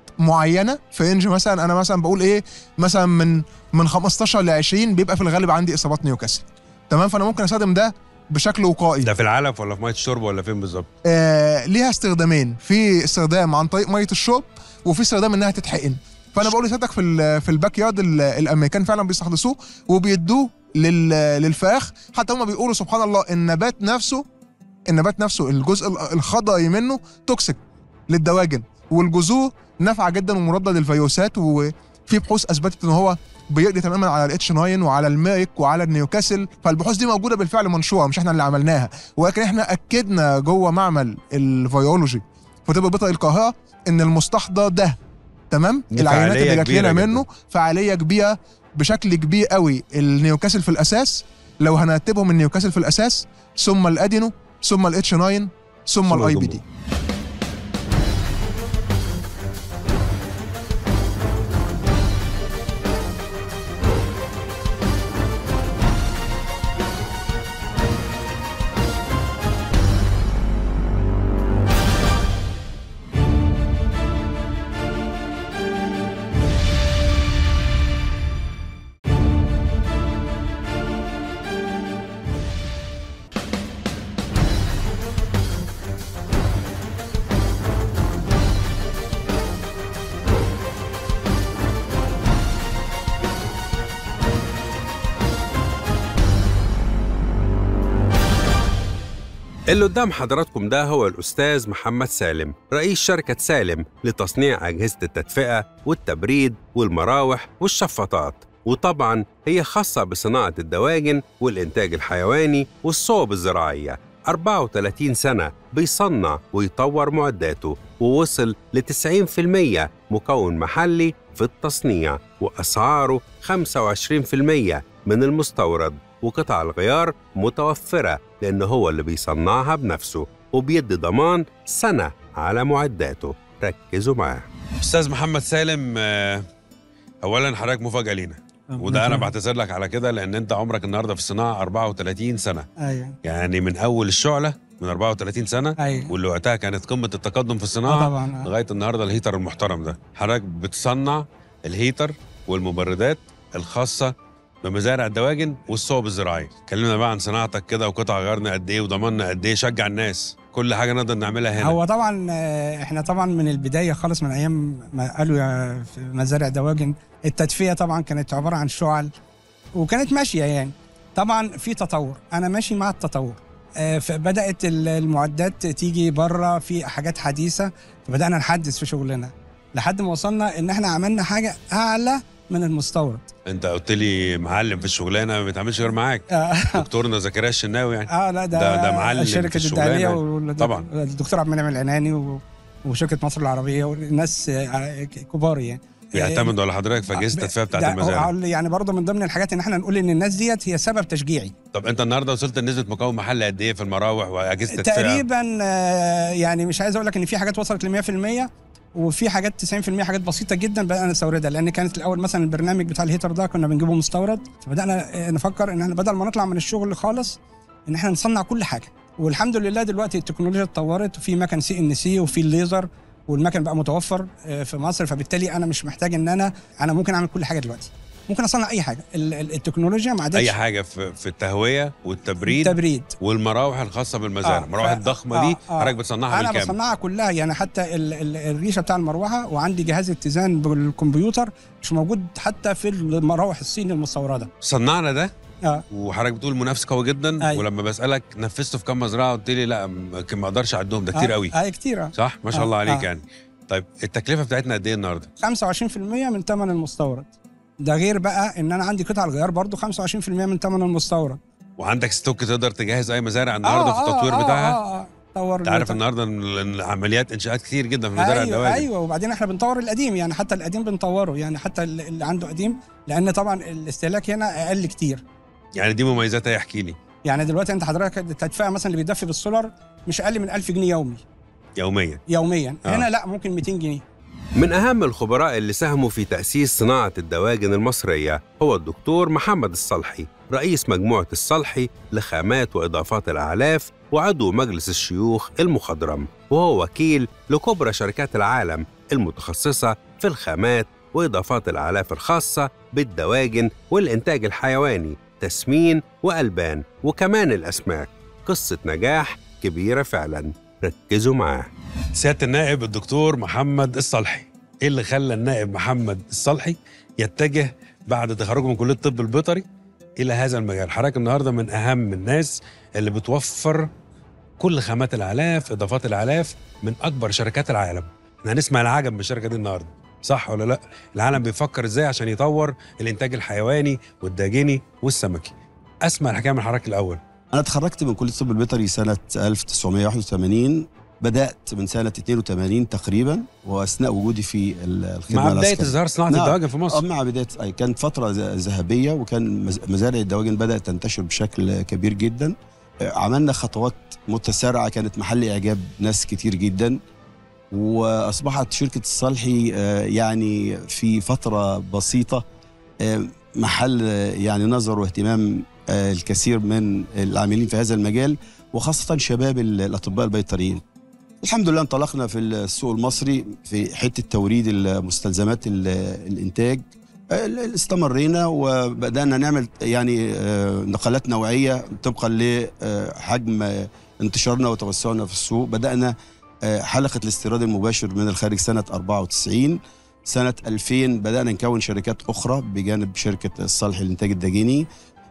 معينه في رينج مثلا انا مثلا بقول ايه مثلا من من 15 ل 20 بيبقى في الغالب عندي اصابات نيوكاسل تمام فانا ممكن استخدم ده بشكل وقائي ده في العلف ولا في ميه الشرب ولا فين بالظبط؟ آه ليها استخدامين في استخدام عن طريق ميه الشرب وفي استخدام انها تتحقن فانا بقول لسيادتك في ال- في الباك يارد ال- الامريكان فعلا بيستحدثوه وبيدوه لل للفراخ حتى هم بيقولوا سبحان الله النبات نفسه النبات نفسه الجزء ال- الخضري منه توكسيك للدواجن والجذور نافعه جدا ومضاده للفيروسات وفي بحوث اثبتت ان هو بيقضي تماما على الاتش 9 وعلى الميريك وعلى النيوكاسل فالبحوث دي موجوده بالفعل منشوره مش احنا اللي عملناها ولكن احنا اكدنا جوه معمل الفيولوجي في طب بيطري القاهره ان المستحضر ده تمام دي العينات فعالية اللي جات كبيرة لنا جداً. منه فعاليه كبيره بشكل كبير قوي النيوكاسل في الاساس لو هنرتبهم النيوكاسل في الاساس ثم الادينو ثم الاتش 9 ثم ثم الاي بي الجمبو. دي اللي قدام حضراتكم ده هو الأستاذ محمد سالم رئيس شركة سالم لتصنيع أجهزة التدفئة والتبريد والمراوح والشفاطات وطبعا هي خاصة بصناعة الدواجن والإنتاج الحيواني والصوب الزراعية 34 سنة بيصنع ويطور معداته ووصل ل 90% مكون محلي في التصنيع وأسعاره 25% من المستورد وقطع الغيار متوفرة لأن هو اللي بيصنعها بنفسه وبيدي ضمان سنة على معداته ركزوا معاه استاذ محمد سالم آه، اولا حضرتك مفاجاه لينا وده انا بعتذر لك على كده لان انت عمرك النهارده في الصناعه 34 سنه ايوه يعني من اول الشعله من 34 سنه ايوه واللي وقتها كانت قمه التقدم في آه الصناعه طبعا آه. لغايه النهارده الهيتر المحترم ده حضرتك بتصنع الهيتر والمبردات الخاصه بمزارع الدواجن والصوب الزراعيه كلمنا بقى عن صناعتك كده وقطع غيارنا قد ايه وضماننا قد ايه شجع الناس كل حاجه نقدر نعملها هنا هو طبعا آه، احنا طبعا من البدايه خالص من ايام ما قالوا يا في مزارع دواجن التدفئه طبعا كانت عباره عن شعل وكانت ماشيه يعني طبعا في تطور انا ماشي مع التطور آه، فبدات ال- المعدات تيجي بره في حاجات حديثه فبدانا نحدث في شغلنا لحد ما وصلنا ان احنا عملنا حاجه اعلى من المستورد انت قلت لي معلم في الشغلانه ما بيتعاملش غير معاك اه دكتورنا زكريا الشناوي يعني آه، لا ده ده- ده معلم في شركه الشغلانة الدهليه يعني. والد- طبعا. الدكتور عبد المنعم العناني و- وشركه مصر العربيه والناس آه، كبار يعني بيعتمدوا على حضرتك في اجهزه التدفئه بتاعت ده هو المزارع هقول يعني برضه من ضمن الحاجات ان احنا نقول ان الناس ديت هي سبب تشجيعي طب انت النهارده وصلت لنسبه مكون محلي قد ايه في المراوح واجهزه التدفئه تقريبا آه، يعني مش عايز اقول لك ان في حاجات وصلت ل 100% وفي حاجات 90% حاجات بسيطه جدا بدانا نستوردها لان كانت الاول مثلا البرنامج بتاع الهيتر ده كنا بنجيبه مستورد فبدانا آه، نفكر ان احنا بدل ما نطلع من الشغل خالص ان احنا نصنع كل حاجه والحمد لله دلوقتي التكنولوجيا اتطورت وفي مكن سي ان سي وفي الليزر والمكن بقى متوفر آه، في مصر فبالتالي انا مش محتاج ان انا انا ممكن اعمل كل حاجه دلوقتي ممكن اصنع اي حاجه ال- ال- التكنولوجيا ما عادتش اي حاجه في, في التهويه والتبريد تبريد والمراوح الخاصه بالمزارع آه، المراوح ف- الضخمه آه، دي آه. حضرتك بتصنعها انا بالكامل بصنعها كلها يعني حتى ال ال الريشه بتاع المروحه وعندي جهاز اتزان بالكمبيوتر مش موجود حتى في المراوح الصيني المستورده صنعنا ده اه وحضرتك بتقول منافس قوي جدا أيوة. ولما بسالك نفذته في كام مزرعه قلت لي لا م- ما اقدرش اعدهم ده كتير قوي اه كتير آه. صح ما شاء آه، الله عليك آه. يعني طيب التكلفه بتاعتنا قد ايه النهارده 25% من ثمن المستورد ده غير بقى ان انا عندي قطع الغيار برضو 25% من ثمن المستورد وعندك ستوك تقدر تجهز اي مزارع النهارده في التطوير بتاعها اه اه طور انت عارف البتاع. النهارده إن العمليات انشاءات كتير جدا في مزارع ايوه الدواجن ايوه وبعدين احنا بنطور القديم يعني حتى القديم بنطوره يعني حتى اللي عنده قديم لان طبعا الاستهلاك هنا اقل كتير يعني دي مميزاتها يحكي لي يعني دلوقتي انت حضرتك التدفئه مثلا اللي بيدفي بالسولار مش اقل من 1000 جنيه يومي يوميا يوميا آه. هنا لا ممكن 200 جنيه من أهم الخبراء اللي ساهموا في تأسيس صناعة الدواجن المصرية هو الدكتور محمد الصلحي رئيس مجموعة الصلحي لخامات وإضافات الأعلاف وعضو مجلس الشيوخ المخضرم وهو وكيل لكبرى شركات العالم المتخصصة في الخامات وإضافات الأعلاف الخاصة بالدواجن والإنتاج الحيواني تسمين وألبان وكمان الأسماك قصة نجاح كبيرة فعلا ركزوا معاه سياده النائب الدكتور محمد الصلحي ايه اللي خلى النائب محمد الصلحي يتجه بعد تخرجه من كليه الطب البيطري الى هذا المجال حضرتك النهارده من اهم الناس اللي بتوفر كل خامات الاعلاف اضافات الاعلاف من اكبر شركات العالم احنا هنسمع العجب من الشركه دي النهارده صح ولا لا العالم بيفكر ازاي عشان يطور الانتاج الحيواني والداجني والسمكي اسمع الحكايه من حضرتك الاول أنا اتخرجت من كلية الطب البيطري سنة 1981 بدأت من سنة 82 تقريبا وأثناء وجودي في ال- الخدمة مع بدايه العسكرية. ازدهار صناعه نعم. الدواجن في آه، مصر مع بداية أي كانت فترة ذ- ذهبية وكان مز- مزارع الدواجن بدأت تنتشر بشكل كبير جدا آه، عملنا خطوات متسارعة كانت محل إعجاب ناس كتير جدا وأصبحت شركة الصالحي آه، يعني في فترة بسيطة آه، محل آه، يعني نظر واهتمام آه، الكثير من العاملين في هذا المجال وخاصة شباب ال- الأطباء البيطريين الحمد لله انطلقنا في السوق المصري في حتة توريد المستلزمات ال- الإنتاج آه، استمرينا وبدأنا نعمل يعني آه، نقلات نوعية طبقا لحجم آه، انتشارنا وتوسعنا في السوق بدأنا آه، حلقة الاستيراد المباشر من الخارج سنة 94 سنة 2000 بدأنا نكون شركات أخرى بجانب شركة الصالح للإنتاج الداجيني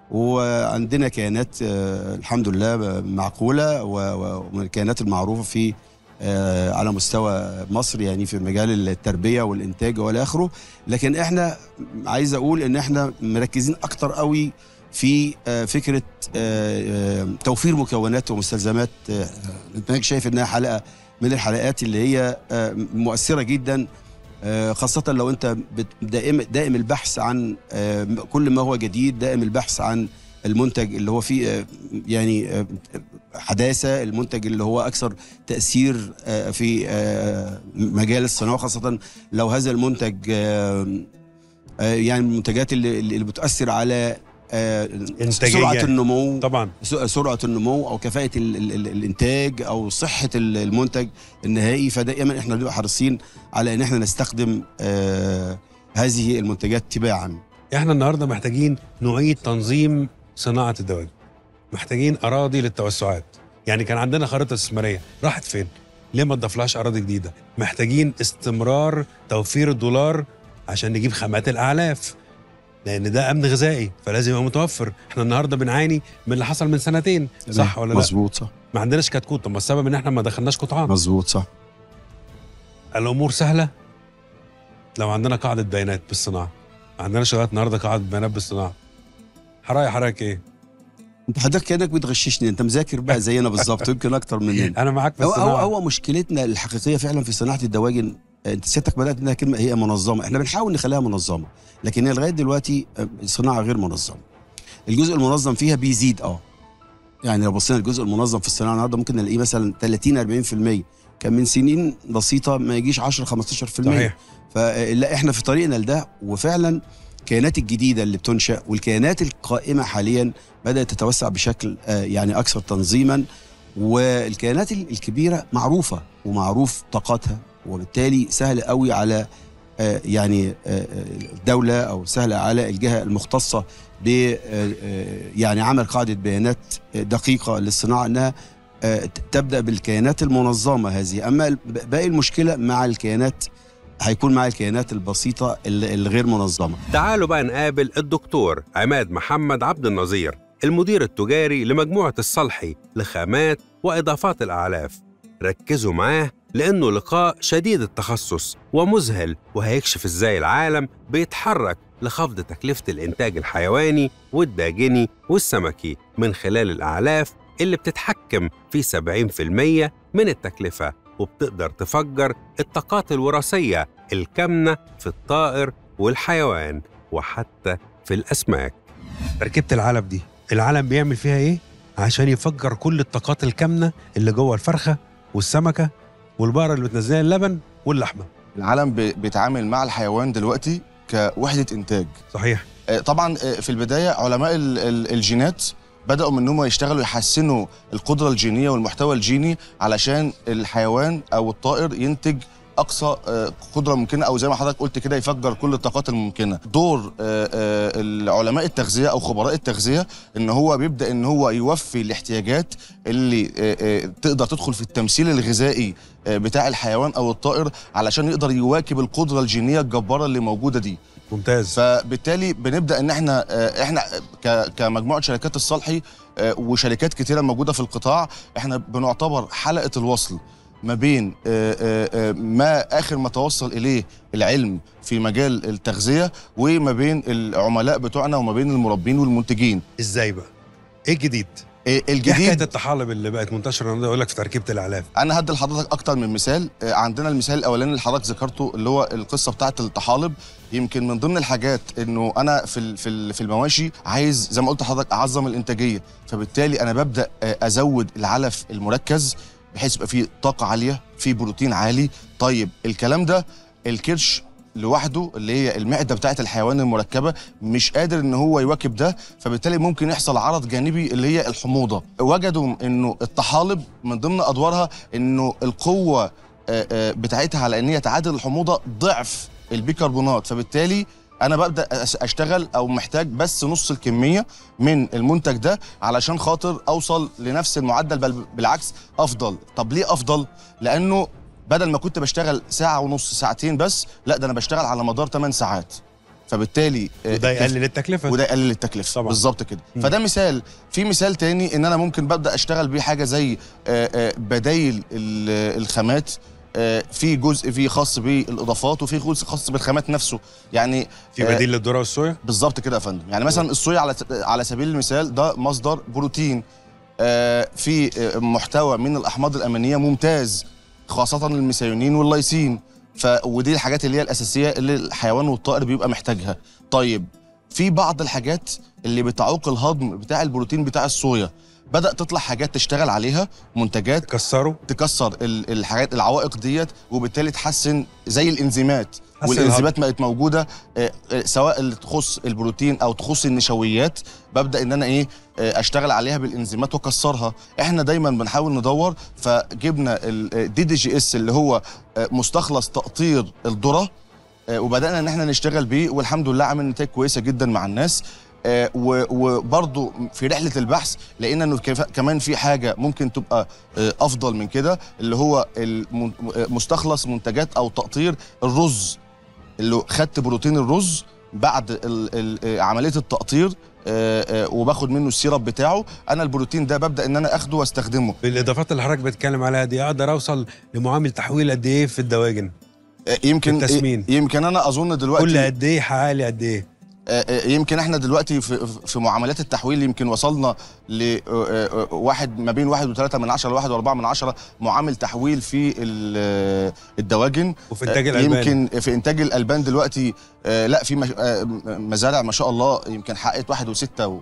وعندنا كيانات آه، الحمد لله معقوله و- و- ومن الكيانات المعروفه في آه، على مستوى مصر يعني في مجال التربيه والانتاج والى اخره لكن احنا عايز اقول ان احنا مركزين اكتر قوي في آه، فكره آه، آه، توفير مكونات ومستلزمات آه، انت شايف انها حلقه من الحلقات اللي هي آه، مؤثره جدا آه، خاصة لو أنت بت- دائم دائم البحث عن آه، كل ما هو جديد دائم البحث عن المنتج اللي هو فيه آه، يعني آه، حداثة المنتج اللي هو أكثر تأثير آه، في آه، مجال الصناعة خاصة لو هذا المنتج آه، آه، يعني من المنتجات اللي, اللي بتؤثر على آه، إنتاجية. سرعة النمو طبعا س- سرعه النمو او كفاءه ال ال ال الانتاج او صحه ال- المنتج النهائي فدائما احنا بنبقى حريصين على ان احنا نستخدم آه هذه المنتجات تباعا احنا النهارده محتاجين نعيد تنظيم صناعه الدواجن محتاجين اراضي للتوسعات يعني كان عندنا خريطه استثماريه راحت فين ليه ما تضافلهاش اراضي جديده محتاجين استمرار توفير الدولار عشان نجيب خامات الاعلاف لان ده امن غذائي فلازم يبقى متوفر احنا النهارده بنعاني من اللي حصل من سنتين صح ولا لا مظبوط صح ما عندناش كتكوت طب ما السبب ان احنا ما دخلناش قطعان مظبوط صح الامور سهله لو عندنا قاعده بيانات بالصناعه ما عندناش لغايه النهارده قاعده بيانات بالصناعه حرايا حضرتك ايه انت حضرتك كانك بتغششني انت مذاكر بقى زينا بالظبط يمكن اكتر مننا انا معاك في هو, هو, الصناعه هو مشكلتنا الحقيقيه فعلا في صناعه الدواجن آه، انت سيادتك بدات انها كلمه هي منظمه احنا بنحاول نخليها منظمه لكن هي لغايه دلوقتي آه، صناعه غير منظمه الجزء المنظم فيها بيزيد اه يعني لو بصينا الجزء المنظم في الصناعه النهارده ممكن نلاقيه مثلا 30 40% كان من سنين بسيطه ما يجيش 10 15% صحيح فلا احنا في طريقنا لده وفعلا الكيانات الجديده اللي بتنشا والكيانات القائمه حاليا بدات تتوسع بشكل آه، يعني اكثر تنظيما والكيانات ال- الكبيره معروفه ومعروف طاقتها وبالتالي سهل قوي على آه، يعني آه، آه، الدوله او سهل على الجهه المختصه ب آه، آه، يعني عمل قاعده بيانات دقيقه للصناعه انها آه، ت- تبدا بالكيانات المنظمه هذه اما ال- باقي المشكله مع الكيانات هيكون مع الكيانات البسيطه ال- الغير منظمه تعالوا بقى نقابل الدكتور عماد محمد عبد النظير المدير التجاري لمجموعة الصلحي لخامات وإضافات الأعلاف ركزوا معاه لأنه لقاء شديد التخصص ومذهل وهيكشف إزاي العالم بيتحرك لخفض تكلفة الإنتاج الحيواني والداجني والسمكي من خلال الأعلاف اللي بتتحكم في 70% من التكلفة وبتقدر تفجر الطاقات الوراثية الكامنة في الطائر والحيوان وحتى في الأسماك تركيبه العلب دي العلم بيعمل فيها ايه عشان يفجر كل الطاقات الكامنه اللي جوه الفرخه والسمكه والبقره اللي بتنزل اللبن واللحمه العالم بي- بيتعامل مع الحيوان دلوقتي كوحده انتاج صحيح آه، طبعا آه، في البدايه علماء ال- ال- الجينات بداوا من انهم يشتغلوا يحسنوا القدره الجينيه والمحتوى الجيني علشان الحيوان او الطائر ينتج اقصى آه، قدره ممكنه او زي ما حضرتك قلت كده يفجر كل الطاقات الممكنه دور آه، آه، العلماء التغذيه او خبراء التغذيه ان هو بيبدا ان هو يوفي الاحتياجات اللي آه، آه، تقدر تدخل في التمثيل الغذائي آه، بتاع الحيوان او الطائر علشان يقدر يواكب القدره الجينيه الجباره اللي موجوده دي ممتاز فبالتالي بنبدا ان احنا آه، احنا ك- كمجموعه شركات الصلحي آه، وشركات كتيره موجوده في القطاع احنا بنعتبر حلقه الوصل ما بين آه، آه، آه، ما اخر ما توصل اليه العلم في مجال التغذيه وما بين العملاء بتوعنا وما بين المربين والمنتجين ازاي بقى ايه الجديد آه، ايه حكايه الجديد الطحالب اللي بقت منتشره النهارده يقول لك في تركيبه الاعلاف انا هدي لحضرتك اكتر من مثال آه، عندنا المثال الاولاني اللي حضرتك ذكرته اللي هو القصه بتاعه الطحالب يمكن من ضمن الحاجات انه انا في ال- في ال- في المواشي عايز زي ما قلت لحضرتك اعظم الانتاجيه فبالتالي انا ببدا آه، ازود العلف المركز بحيث يبقى فيه طاقه عاليه فيه بروتين عالي طيب الكلام ده الكرش لوحده اللي هي المعده بتاعه الحيوان المركبه مش قادر ان هو يواكب ده فبالتالي ممكن يحصل عرض جانبي اللي هي الحموضه وجدوا انه الطحالب من ضمن ادوارها انه القوه آه، آه، بتاعتها على ان هي تعادل الحموضه ضعف البيكربونات فبالتالي انا ببدا أس- اشتغل او محتاج بس نص الكميه من المنتج ده علشان خاطر اوصل لنفس المعدل بل بالعكس افضل طب ليه افضل لانه بدل ما كنت بشتغل ساعه ونص ساعتين بس لا ده انا بشتغل على مدار 8 ساعات فبالتالي آه، وده التف- يقلل التكلفه وده يقلل التكلفه طبعاً. بالظبط كده مم. فده مثال في مثال تاني ان انا ممكن ببدا اشتغل بيه حاجه زي آه، آه، بدايل ال- الخامات آه، في جزء فيه خاص بالاضافات وفي جزء خاص بالخامات نفسه يعني في آه، بديل للذره والصويا بالظبط كده يا فندم يعني مثلا الصويا على على سبيل المثال ده مصدر بروتين آه، في آه، محتوى من الاحماض الامينيه ممتاز خاصه الميثيونين واللايسين ف ودي الحاجات اللي هي الاساسيه اللي الحيوان والطائر بيبقى محتاجها طيب في بعض الحاجات اللي بتعوق الهضم بتاع البروتين بتاع الصويا بدأ تطلع حاجات تشتغل عليها منتجات كسروا تكسر ال- الحاجات العوائق ديت وبالتالي تحسن زي الانزيمات حسن والانزيمات بقت موجوده آه، آه، سواء اللي تخص البروتين او تخص النشويات ببدا ان انا ايه آه، اشتغل عليها بالانزيمات واكسرها احنا دايما بنحاول ندور فجبنا الدي دي جي اس اللي هو آه، مستخلص تقطير الذره آه، وبدانا ان احنا نشتغل بيه والحمد لله عامل نتائج كويسه جدا مع الناس آه، و- وبرضو في رحله البحث لقينا انه كيف- كمان في حاجه ممكن تبقى آه، افضل من كده اللي هو الم- آه، مستخلص منتجات او تقطير الرز اللي خدت بروتين الرز بعد ال ال آه، عمليه التقطير آه، آه، وباخد منه السيرب بتاعه انا البروتين ده ببدا ان انا اخده واستخدمه بالاضافات اللي حضرتك بتتكلم عليها دي اقدر اوصل لمعامل تحويل قد ايه في الدواجن آه، يمكن التسمين. يمكن انا اظن دلوقتي كل قد ايه يحقق لي قد ايه آه، آه، يمكن احنا دلوقتي في في معاملات التحويل يمكن وصلنا ل آه، آه، واحد ما بين واحد وثلاثة من عشرة لواحد وأربعة من عشرة معامل تحويل في ال- آه، الدواجن وفي انتاج آه، الالبان يمكن في انتاج الالبان دلوقتي آه، لا في مش- آه، مزارع ما شاء الله يمكن حققت واحد وستة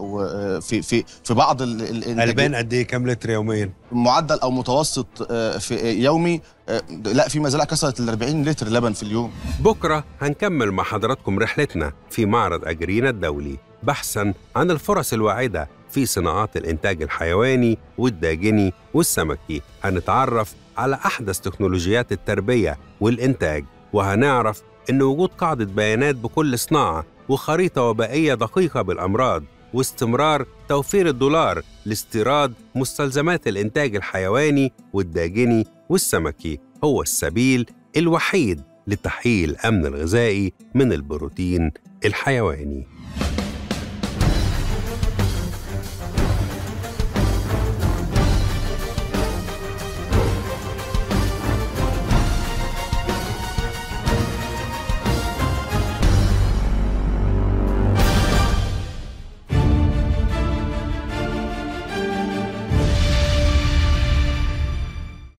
وفي في في بعض ال- ال- الإنتاج- البان قد ايه كام لتر يوميا معدل او متوسط آه، في يومي آه، لا في مزارع كسرت ال 40 لتر لبن في اليوم بكرة هنكمل مع حضراتكم رحلتنا في معرض أجرينا الدولي بحثا عن الفرص الواعدة في صناعات الإنتاج الحيواني والداجني والسمكي هنتعرف على أحدث تكنولوجيات التربية والإنتاج وهنعرف إن وجود قاعدة بيانات بكل صناعة وخريطة وبائية دقيقة بالأمراض واستمرار توفير الدولار لاستيراد مستلزمات الإنتاج الحيواني والداجني والسمكي هو السبيل الوحيد لتحقيق الأمن الغذائي من البروتين الحيواني